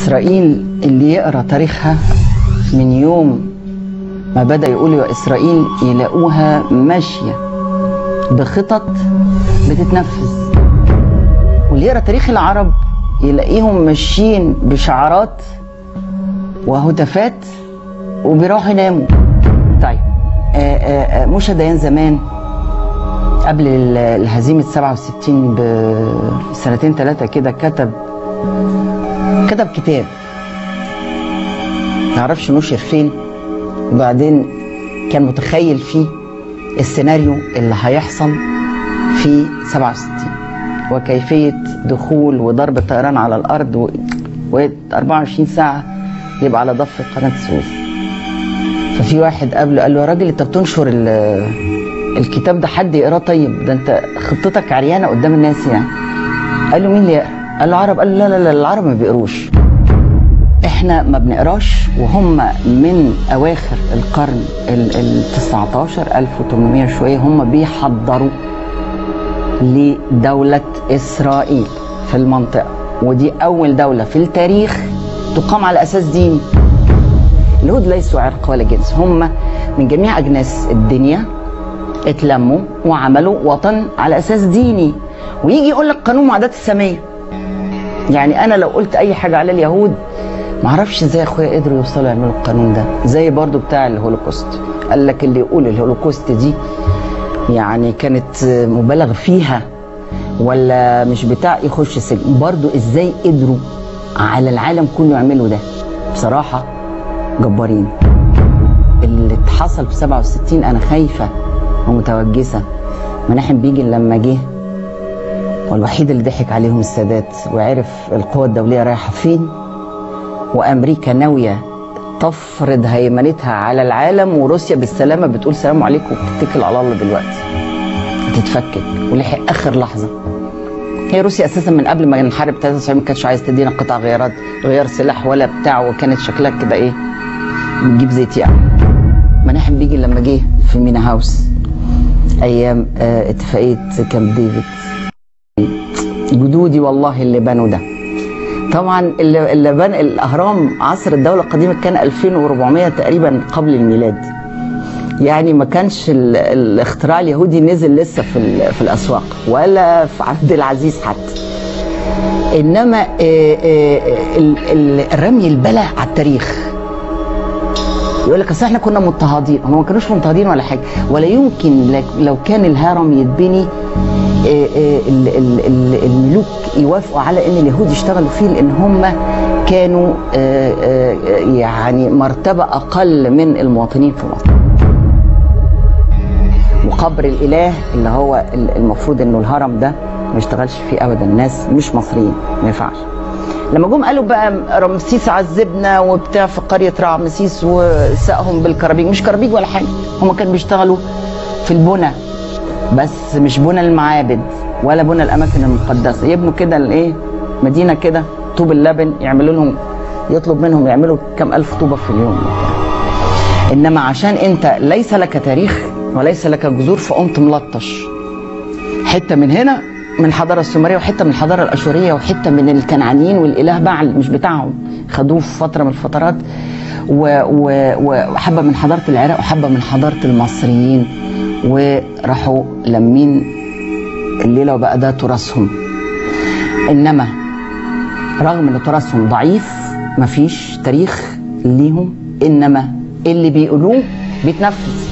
إسرائيل اللي يقرأ تاريخها من يوم ما بدأ يقولوا إسرائيل يلاقوها ماشية بخطط بتتنفذ واللي يقرأ تاريخ العرب يلاقيهم ماشيين بشعارات وهتافات وبيروحوا يناموا طيب آآ آآ موشا ديان زمان قبل الهزيمة 67 بسنتين ثلاثة كده كتب كتب كتاب معرفش نشر فين وبعدين كان متخيل فيه السيناريو اللي هيحصل في 67 وكيفية دخول وضرب الطيران على الأرض و... و 24 ساعة يبقى على ضفة قناة السويس ففي واحد قبله قال له يا راجل انت بتنشر ال... الكتاب ده حد يقراه طيب ده انت خطتك عريانة قدام الناس يعني قال له مين اللي يقرا؟ قال له عرب قال له لا لا لا العرب ما بيقروش احنا ما بنقراش وهم من اواخر القرن ال 19 1800 شويه هم بيحضروا لدوله اسرائيل في المنطقه ودي اول دوله في التاريخ تقام على اساس ديني اليهود ليسوا عرق ولا جنس هم من جميع اجناس الدنيا اتلموا وعملوا وطن على اساس ديني ويجي يقول لك قانون معاداه الساميه يعني انا لو قلت اي حاجه على اليهود ما اعرفش ازاي اخويا قدروا يوصلوا يعملوا القانون ده زي برضو بتاع الهولوكوست قال لك اللي يقول الهولوكوست دي يعني كانت مبالغ فيها ولا مش بتاع يخش السجن برضو ازاي قدروا على العالم كله يعملوا ده بصراحة جبارين اللي حصل في 67 انا خايفة ومتوجسة مناحم بيجي لما جه والوحيد اللي ضحك عليهم السادات وعرف القوى الدولية رايحة فين وامريكا ناويه تفرض هيمنتها على العالم وروسيا بالسلامه بتقول سلام عليكم وبتتكل على الله دلوقتي هتتفكك ولحق اخر لحظه هي روسيا اساسا من قبل ما نحارب 93 ما كانتش عايز تدينا قطع غيارات غيار سلاح ولا بتاع وكانت شكلها كده ايه بتجيب زيت يعني مناحم بيجي لما جه في مينا هاوس ايام اه اتفاقيه كامب ديفيد جدودي والله اللي بنوا ده طبعا اللي, اللي بنى الاهرام عصر الدوله القديمه كان 2400 تقريبا قبل الميلاد يعني ما كانش الاختراع اليهودي نزل لسه في في الاسواق ولا في عبد العزيز حتى انما الرمي البلا على التاريخ يقول لك اصل احنا كنا مضطهدين هم ما كانوش مضطهدين ولا حاجه ولا يمكن لو كان الهرم يتبني الملوك يوافقوا على ان اليهود يشتغلوا فيه لان هم كانوا يعني مرتبه اقل من المواطنين في مصر وقبر الاله اللي هو المفروض انه الهرم ده ما يشتغلش فيه ابدا الناس مش مصريين ما ينفعش لما جم قالوا بقى رمسيس عذبنا وبتاع في قريه رمسيس وساقهم بالكرابيج مش كرابيج ولا حاجه هم كانوا بيشتغلوا في البنى بس مش بنى المعابد ولا بنى الاماكن المقدسه يبنوا كده الايه مدينه كده طوب اللبن يعملوا لهم يطلب منهم يعملوا كم الف طوبه في اليوم انما عشان انت ليس لك تاريخ وليس لك جذور فقمت ملطش حته من هنا من الحضاره السومريه وحته من الحضاره الاشوريه وحته من الكنعانيين والاله بعل مش بتاعهم خدوه في فتره من الفترات وحبه من حضاره العراق وحبه من حضاره المصريين وراحوا لمين الليله وبقى ده تراثهم انما رغم ان تراثهم ضعيف مفيش تاريخ ليهم انما اللي بيقولوه بيتنفذ